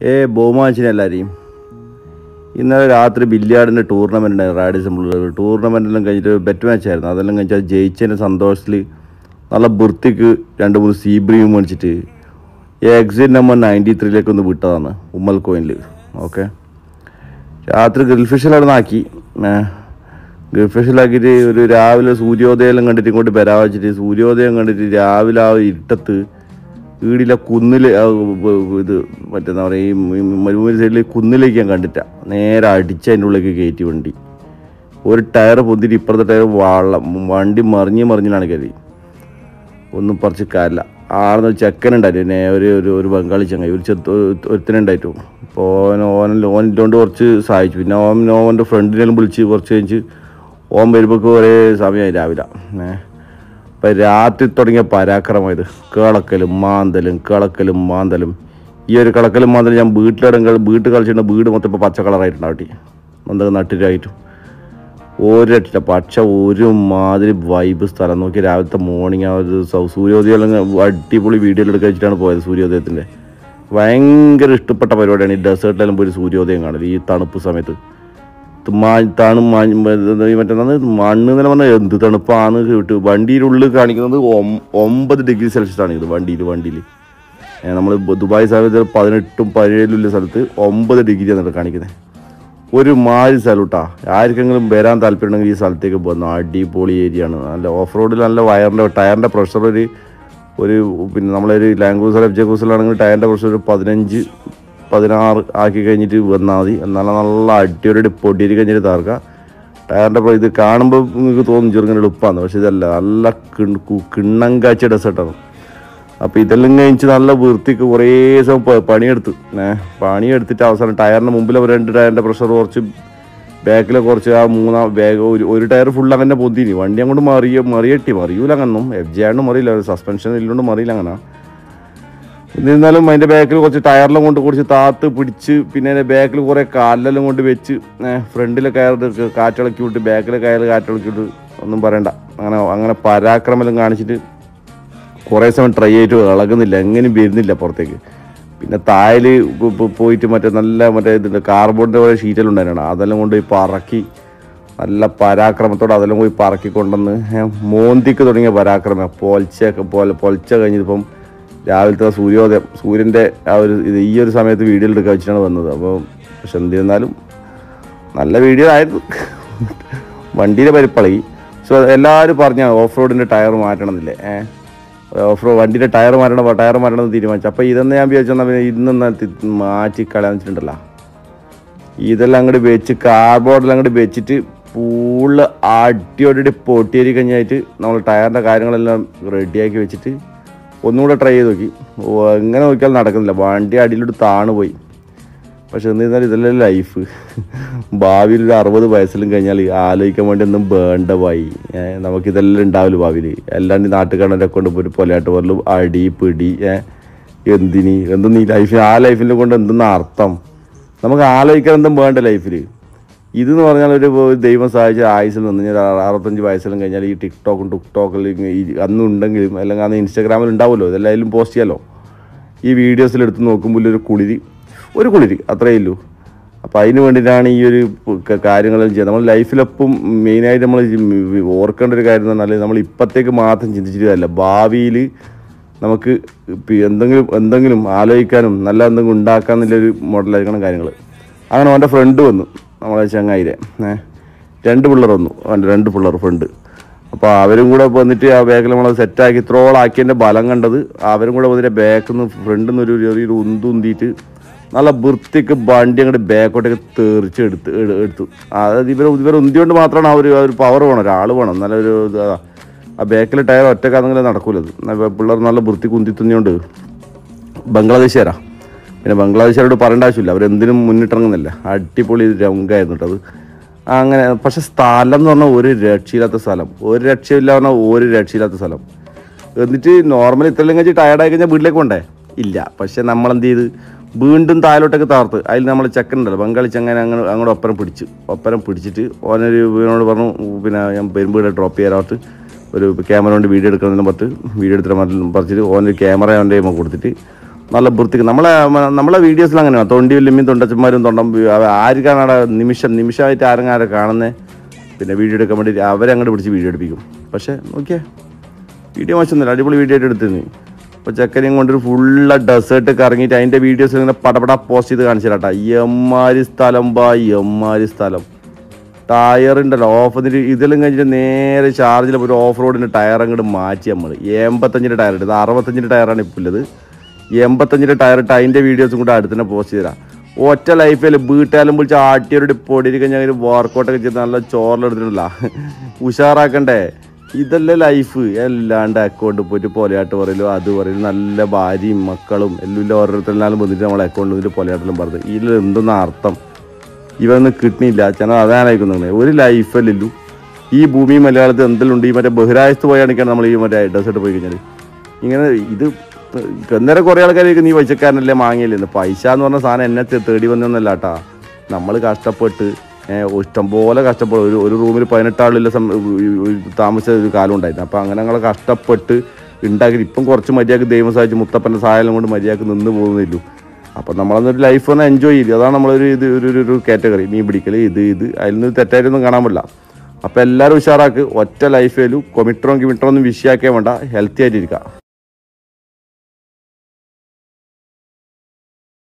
ഏ ബഹുമാനിച്ചിന് എല്ലാവരെയും ഇന്നലെ രാത്രി ബില്ലിയാർഡിൻ്റെ ടൂർണമെൻ്റ് ഉണ്ടായിരുന്നു റാഡിസം ടൂർണമെൻറ്റെല്ലാം കഴിഞ്ഞിട്ട് ബെറ്റ് മാച്ച് ആയിരുന്നു അതെല്ലാം കഴിഞ്ഞാൽ ജയിച്ചതിൻ്റെ സന്തോഷത്തിൽ നല്ല വൃത്തിക്ക് രണ്ട് മൂന്ന് സീബ്രിയും മേടിച്ചിട്ട് എക്സിറ്റ് നമ്പർ നയൻറ്റി ത്രീയിലേക്ക് ഒന്ന് വിട്ടതാണ് ഉമ്മൽ കോയിനിൽ ഓക്കെ രാത്രി ഗ്രിൽ ഫിഷിലാണ് ആക്കി ഗ്രിൽ ഫിഷിലാക്കിയിട്ട് ഒരു രാവിലെ സൂര്യോദയം കണ്ടിട്ട് ഇങ്ങോട്ട് വരാൻ വെച്ചിട്ട് സൂര്യോദയം കണ്ടിട്ട് രാവിലെ ആ ഇരുട്ടത്ത് വീടിലെ കുന്നിൽ ഇത് മറ്റെന്താ പറയുക ഈ മരുഭൂമി സൈഡിൽ കുന്നിലേക്ക് ഞാൻ കണ്ടിട്ട നേരെ അടിച്ച് അതിൻ്റെ ഉള്ളിലേക്ക് കയറ്റി വണ്ടി ഒരു ടയർ പൊന്തിട്ട് ഇപ്പുറത്തെ ടയർ വള്ളം വണ്ടി മറിഞ്ഞ് മറിഞ്ഞിലാണ് കയറി ഒന്നും പറിച്ച് കാര്യമില്ല ആടുന്ന ചെക്കനുണ്ടായിരുന്നു പിന്നെ ഒരു ഒരു ഒരു ബംഗാളി ചങ്ങായി ഒരു ചെത്ത് ഒരുത്തനുണ്ടായിട്ടു അപ്പോൾ ഓൻ ഓൻ ഓനില്ലോണ്ട് കുറച്ച് സഹായിച്ചു പിന്നെ ഓൻ ഓൻ്റെ ഫ്രണ്ടിനെല്ലാം വിളിച്ച് കുറച്ച് കഴിഞ്ഞ് ഓൻ വരുമ്പോൾ ഒരേ സമയമായി രാവിലെ ഏഹ് അപ്പം രാത്രി തുടങ്ങിയ പരാക്രമമായത് കിളക്കലും മാന്തലും കിളക്കലും മാന്തലും ഈ ഒരു കിളക്കലും മാന്തലും ഞാൻ വീട്ടിലിടങ്ങൾ വീട്ടിൽ കളിച്ചിട്ട് വീട് മൊത്തം ഇപ്പോൾ പച്ച കളറായിട്ടുണ്ടാവട്ടെ എന്തൊക്കെ നട്ടിലായിട്ടും ഒരു രക്ഷ പക്ഷെ ഒരു മാതിരി വൈബ് സ്ഥലം നോക്കി രാവിലത്തെ മോർണിംഗ് ആ ഒരു സൗ- സൂര്യോദയം എല്ലാം അടിപൊളി വീഡിയോ എടുക്കാൻ വെച്ചിട്ടാണ് പോയത് സൂര്യോദയത്തിൻ്റെ ഭയങ്കര ഇഷ്ടപ്പെട്ട പരിപാടിയാണ് ഈ ഡെസേർട്ടിലെല്ലാം പോയി ഒരു സൂര്യോദയം കാണല് ഈ തണുപ്പ് സമയത്ത് ത് മാ- തണു മറ്റേ മണ്ണ് എന്ന് പറഞ്ഞാൽ എന്ത് തണുപ്പാണ് കിട്ടും വണ്ടിയുടെ ഉള്ളിൽ കാണിക്കുന്നത് ഒം- ഒമ്പത് ഡിഗ്രി സെൽഷ്യസ് ആണ് ഇത് വണ്ടിയിൽ വണ്ടിയിൽ നമ്മൾ ദുബായ് സമയത്ത് പതിനെട്ടും പതിനേഴിലും ഉള്ള സ്ഥലത്ത് ഒമ്പത് ഡിഗ്രി ആണ് കാണിക്കുന്നത് ഒരു മാരി സ്ഥലട്ടാ ആർക്കെങ്കിലും വരാൻ താല്പര്യമുണ്ടെങ്കിൽ ഈ സ്ഥലത്തേക്ക് പോകുന്നു അടിപൊളി ഏരിയ ആണ് നല്ല ഓഫ് റോഡിൽ നല്ല വയറിൻ്റെ ടയറിൻ്റെ പ്രഷർ ഒരു ഒരു പിന്നെ നമ്മളൊരു ലാംഗ്വേജ് എഫ് ജെ ക്രൂസിലാണെങ്കിൽ ടയറിൻ്റെ പ്രഷർ ഒരു പതിനഞ്ച് പതിനാറ് ആക്കി കഴിഞ്ഞിട്ട് വന്നാൽ മതി എന്നാലും നല്ല അടിപൊളി പൊടിയേരി കഴിഞ്ഞിട്ട് താർക്കുക ടയറിൻ്റെ ഇത് കാണുമ്പോൾ നിങ്ങൾക്ക് തോന്നും ചെറുങ്ങനെ എളുപ്പമാണ് പക്ഷെ ഇതല്ല നല്ല കിൺ- കു- കിണ്ണം കാച്ച ഡെസേർട്ടാണ് അപ്പോൾ ഇതെല്ലാം കഴിച്ച് നല്ല വൃത്തിക്ക് കുറേ ദിവസം പ- പണിയെടുത്തു ഏ പണിയെടുത്തിട്ട് അവസാനം ടയറിന് മുമ്പിൽ ഒരു രണ്ട് ടയറിൻ്റെ പ്രഷർ കുറച്ച് ബാക്കിൽ കുറച്ച് ആ മൂന്നാം ബാഗ് ഒരു ഒരു ടയർ ഫുൾ അങ്ങനെ പൊന്തിനി വണ്ടി അങ്ങോട്ട് മറിയ മറിയട്ടി മറിയൂല അങ്ങനൊന്നും എഫ് ജെ ആണ്ട് മറിയില്ല സസ്പെൻഷൻ ഇല്ലോണ്ട് മറിയില്ല അങ്ങനെ എന്നിരുന്നാലും അതിൻ്റെ ബാക്കിൽ കുറച്ച് ടയറിലും കൊണ്ട് കുറച്ച് താത്ത് പിടിച്ച് പിന്നെ അതിൻ്റെ ബാക്കിൽ കുറേ കാലിലെല്ലാം കൊണ്ട് വെച്ച് ഫ്രണ്ടിലെ കയർ കാറ്റിളക്കി വിട്ട് ബാക്കിലെ കയർ കാറ്റിളക്കി വിട്ട് ഒന്നും പറയണ്ട അങ്ങനെ അങ്ങനെ പരാക്രമെല്ലാം കാണിച്ചിട്ട് കുറേ സമയം ട്രൈ ചെയ്തിട്ട് ഇളകുന്നില്ല എങ്ങനെയും വരുന്നില്ല പുറത്തേക്ക് പിന്നെ തായൽ പോയിട്ട് മറ്റേ നല്ല മറ്റേ ഇതിൻ്റെ കാർബോണിൻ്റെ പോലെ ഷീറ്റെല്ലാം ഉണ്ടായിരുന്നു അതെല്ലാം കൊണ്ട് പോയി പറക്കി നല്ല പരാക്രമത്തോടെ അതെല്ലാം പോയി പറക്കി കൊണ്ടുവന്ന് ഏ, മോന്തിക്ക് തുടങ്ങിയ പരാക്രമം പൊൽച്ചയൊക്കെ പോലെ പൊൽച്ച കഴിഞ്ഞിപ്പം രാവിലത്തെ സൂര്യോദയം സൂര്യൻ്റെ ആ ഒരു ഇത് ഈ ഒരു സമയത്ത് വീഡിയോ എടുക്കാൻ വെച്ചിട്ടാണ് വന്നത് അപ്പോൾ പക്ഷെ എന്തിരുന്നാലും നല്ല വീഡിയോ ആയിരുന്നു വണ്ടിയുടെ പരിപ്പളകി സോ എല്ലാവരും പറഞ്ഞ ഓഫ് റോഡിൻ്റെ ടയർ മാറ്റണം എന്നില്ലേ ഏഹ് ഓഫ് റോഡ് വണ്ടിയുടെ ടയർ മാറ്റണം ടയർ മാറ്റണം എന്ന് തീരുമാനിച്ചു അപ്പോൾ ഇതെന്ന് ഞാൻ വിചാരിച്ചാൽ പിന്നെ ഇന്ന് മാറ്റി കളയാൻ വെച്ചിട്ടുണ്ടല്ലോ ഇതെല്ലാം അങ്ങോട്ട് വെച്ച് കാർബോർഡെല്ലാം അങ്ങോട്ട് വെച്ചിട്ട് ഫുള്ള് അടിയോടി പൊട്ടിയേരി കഴിഞ്ഞായിട്ട് നമ്മൾ ടയറിൻ്റെ കാര്യങ്ങളെല്ലാം റെഡിയാക്കി വെച്ചിട്ട് ഒന്നുകൂടെ ട്രൈ ചെയ്ത് നോക്കി ഓ, എങ്ങനെ നോക്കിയാലും നടക്കുന്നില്ല വണ്ടി അടിയിലോട്ട് താണു പോയി പക്ഷെ എന്നിരുന്നാലും ഇതല്ലേ ലൈഫ് ഭാവിയിൽ ഒരു അറുപത് വയസ്സിലും കഴിഞ്ഞാൽ ആലോചിക്കാൻ വേണ്ടി ഒന്നും വേണ്ട പോയി ഏഹ് നമുക്കിതെല്ലാം ഉണ്ടാവില്ല ഭാവിയിൽ അല്ലാണ്ട് ഈ നാട്ടുകാരനെ കൊണ്ട് പോയിട്ട് പൊലയാട്ട് പോലും അടി പിടി ഏഹ് എന്തിനി എന്തെന്ന് ഈ ലൈഫിൽ ആ ലൈഫിനെ കൊണ്ട് എന്തെന്ന് അർത്ഥം നമുക്ക് ആലോചിക്കാൻ എന്തും വേണ്ട ലൈഫിൽ ഇതെന്ന് പറഞ്ഞാൽ ഒരു ദൈവം സഹായിച്ച ആയുസിൽ നിന്ന് കഴിഞ്ഞാൽ ഒരു അറുപത്തഞ്ച് വയസ്സിലും കഴിഞ്ഞാൽ ഈ ടിക്ടോക്കും ടിക്ടോക്കിലും ഈ അന്നും ഉണ്ടെങ്കിലും അല്ലെങ്കിൽ അന്ന് ഇൻസ്റ്റാഗ്രാമിൽ ഉണ്ടാവുമല്ലോ ഇതെല്ലാം പോസ്റ്റ് ചെയ്യാമല്ലോ ഈ വീഡിയോസിൽ എടുത്ത് നോക്കുമ്പോൾ ഒരു കുളിരി ഒരു കുളിരി അത്രയേ ഉള്ളൂ അപ്പോൾ അതിന് വേണ്ടിയിട്ടാണ് ഈ ഒരു ക- കാര്യങ്ങളെല്ലാം ചെയ്യുന്നത് നമ്മൾ ലൈഫിലൊപ്പം മെയിനായിട്ട് നമ്മൾ ഈ ഓർക്കേണ്ട ഒരു കാര്യം എന്ന് പറഞ്ഞാൽ നമ്മൾ ഇപ്പോഴത്തേക്ക് മാത്രം ചിന്തിച്ചിട്ടല്ല ഭാവിയിൽ നമുക്ക് ഇപ്പം എന്തെങ്കിലും എന്തെങ്കിലും ആലോചിക്കാനും നല്ല എന്തെങ്കിലും ഉണ്ടാക്കാന്നുള്ളൊരു മോഡലായിരിക്കണം കാര്യങ്ങൾ അങ്ങനെ അവൻ്റെ ഫ്രണ്ട് വന്നു നമ്മളെ ചങ്ങായിരെ ഏഹ് രണ്ട് പിള്ളേർ വന്നു അവൻ്റെ രണ്ട് പിള്ളേർ ഫ്രണ്ട് അപ്പോൾ അവരും കൂടെ വന്നിട്ട് ആ ബാക്കിൽ നമ്മൾ സെറ്റാക്കി ഇത്രോളാക്കിയതിൻ്റെ ബലം കണ്ടത് അവരും കൂടെ വന്നിട്ട് ബാക്കിൽ നിന്ന് ഫ്രണ്ടിൽ നിന്ന് ഒരു ചെറിയൊരു ഉന്തുന്തിയിട്ട് നല്ല വൃത്തിക്ക് വണ്ടി അങ്ങോട്ട് ബാക്കോട്ടേക്ക് തെറിച്ച് എടുത്ത് എടു- എടുത്തു അതായത് ഇവർ ഇവർ ഉന്തിയോണ്ട് മാത്രമാണ് ആ ഒരു ആ ഒരു പവർ വേണം ഒരാൾ വേണം നല്ല ഒരു ഇത് അതാ. ആ ബാക്കിൽ ടയർ ഒറ്റക്കാന്നെങ്കിലും നടക്കൂലത് പിള്ളേർ നല്ല വൃത്തി കുന്തി തുന്നിയോണ്ട് ബംഗ്ലാദേശുകാരാ പിന്നെ ബംഗ്ലാദേശുകാരോട് പറയേണ്ട ആവശ്യമില്ല അവരെന്തിനും മുന്നിട്ടിറങ്ങുന്നില്ല അടിപൊളി രംഗമായിരുന്നു കേട്ടോ അത് അങ്ങനെ പക്ഷെ സ്ഥലം എന്ന് പറഞ്ഞാൽ ഒരു രക്ഷയില്ലാത്ത സ്ഥലം ഒരു രക്ഷയില്ല പറഞ്ഞാൽ ഒരു രക്ഷയില്ലാത്ത സ്ഥലം എന്നിട്ട് നോർമലി ഇത്രയും കഴിഞ്ഞ് ടയർഡായി കഴിഞ്ഞാൽ വീട്ടിലേക്ക് പോണ്ടേ ഇല്ല പക്ഷെ നമ്മളെന്ത് ചെയ്ത് വീണ്ടും താഴോട്ടൊക്കെ താർത്ത് അതിൽ നമ്മൾ ചെക്കനുണ്ടല്ലോ ബംഗാളി ചങ്ങനെ അങ്ങനെ അങ്ങോട്ട് ഒപ്പരം പിടിച്ചു ഒപ്പരം പിടിച്ചിട്ട് ഓനൊരു ഇവനോട് പറഞ്ഞു പിന്നെ ഞാൻ വരുമ്പോൾ ഡ്രോപ്പ് ചെയ്യാനായിട്ട് ഒരു ക്യാമറ കൊണ്ട് വീഡിയോ എടുക്കണമെന്ന് പറഞ്ഞിട്ട് വീഡിയോ എടുത്തിട്ട് മറ്റും പറിച്ചിട്ട് ഓനൊരു ക്യാമറ അവൻ്റെ കയ്യിൽ കൊടുത്തിട്ട് നല്ല വൃത്തിക്ക് നമ്മളെ നമ്മളെ വീഡിയോസിൽ അങ്ങനെയാണ് തൊണ്ടി വല്യമ്മയും തൊണ്ടച്ചന്മാരും തൊണ്ടം ആർക്കാണ് അവിടെ നിമിഷം നിമിഷമായിട്ട് ആരെങ്കിലും ആരെ കാണുന്നത് പിന്നെ വീഡിയോ എടുക്കാൻ വേണ്ടി അവരെ അങ്ങോട്ട് പിടിച്ച് വീഡിയോ എടുപ്പിക്കും പക്ഷേ നോക്കിയേ വീഡിയോ മോശമൊന്നുമില്ല അടിപൊളി വീഡിയോ ആയിട്ട് എടുത്തിരുന്നു അപ്പോൾ ചെക്കനെയും കൊണ്ടൊരു ഫുള്ള് ഡെസേർട്ട് കറങ്ങിയിട്ട് അതിൻ്റെ വീഡിയോസ് ഇങ്ങനെ പടപട പോസ്റ്റ് ചെയ്ത് കാണിച്ചു തരാട്ടാ എമ്മാരി സ്ഥലം ബാ എമ്മാരി സ്ഥലം ടയറുണ്ടല്ലോ ഓഫ് എന്നിട്ട് ഇതെല്ലാം കഴിഞ്ഞിട്ട് നേരെ ചാർജിൽ ഒരു ഓഫ് റോഡിൻ്റെ ടയർ അങ്ങോട്ട് മാറ്റി നമ്മൾ എൺപത്തഞ്ചിൻ്റെ ടയർ ഇട്ട് ഇത് അറുപത്തഞ്ചിൻ്റെ ടയറാണ് ഇപ്പോൾ ഉള്ളത് എൺപത്തഞ്ചിൻ്റെ ടയർ ഇട്ട് അതിൻ്റെ വീഡിയോസും കൂടെ അടുത്ത് തന്നെ പോസ്റ്റ് ചെയ്തരാം ഒറ്റ ലൈഫിൽ വീട്ടാലും വിളിച്ച് ആട്ടിയൊരു പൊടി കഴിഞ്ഞാൽ വർക്കൗട്ടൊക്കെ ചെയ്ത് നല്ല ചോറിലെടുത്തിട്ടില്ല ഉഷാറാക്കണ്ടേ ഇതല്ലേ ലൈഫ് എല്ലാണ്ട് അക്കൗണ്ട് പോയിട്ട് പൊലയാട്ട് പറയലും അത് പറയലും നല്ല ഭാര്യയും മക്കളും എല്ലാം ഓരോരുത്തരിനാലും വന്നിട്ട് നമ്മളെ അക്കൗണ്ട് വന്നിട്ട് പൊലയാട്ടെല്ലാം പറഞ്ഞത് ഇതിൽ എന്തെന്നാ അർത്ഥം ഇവനൊന്നും കിട്ടണില്ല ചെന്നാൽ അതാനായിക്കുന്നത് ഒരു ലൈഫല്ലല്ലോ ഈ ഭൂമി മലയാളത്തിൽ എന്തെല്ലാം ഉണ്ട് ഈ മറ്റേ ബഹിരായത്ത് പോയാണിക്കാണ് നമ്മൾ ഈ മറ്റേ ഡെസേർട്ട് പോയി കഴിഞ്ഞാൽ ഇങ്ങനെ ഇത് അന്നേരം കുറേ ആൾക്കാർക്ക് നീ പൈസക്കാരനല്ലേ മാങ്ങിയല്ലേ പൈസ എന്ന് പറഞ്ഞ സാധനം എന്നെ തേ- തേടി വന്നൊന്നല്ല കേട്ടാ നമ്മൾ കഷ്ടപ്പെട്ട് ഏഹ്, ഇഷ്ടംപോലെ കഷ്ടപ്പെടും ഒരു ഒരു റൂമിൽ പതിനെട്ടാളില്ല താമസിച്ച ഒരു കാലം ഉണ്ടായിരുന്നു അപ്പം അങ്ങനെ ഞങ്ങൾ കഷ്ടപ്പെട്ട് ഉണ്ടാക്കി ഇപ്പം കുറച്ച് മര്യാദക്ക് ദൈവം സഹായിച്ച് മുത്തപ്പൻ്റെ സഹായം കൊണ്ട് മര്യാദക്ക് നിന്ന് പോകുന്നില്ലു അപ്പം നമ്മളന്നൊരു ലൈഫ് ഒന്ന് എൻജോയ് ചെയ്തു അതാണ് നമ്മളൊരു ഇത് ഒരു ഒരു- ഒരു കാറ്റഗറി മീൻ പിടിക്കൽ ഇത് ഇത് അതിൽ നിന്ന് തെറ്റായിട്ടൊന്നും കാണാൻ പറ്റില്ല അപ്പം എല്ലാവരും ഉഷാറാക്ക് ഒറ്റ ലൈഫേലും കൊമിട്രോം കിമിട്രോന്നും വിഷയാക്കിയാൽ വേണ്ട ഹെൽത്തി ആയിട്ടിരിക്കുക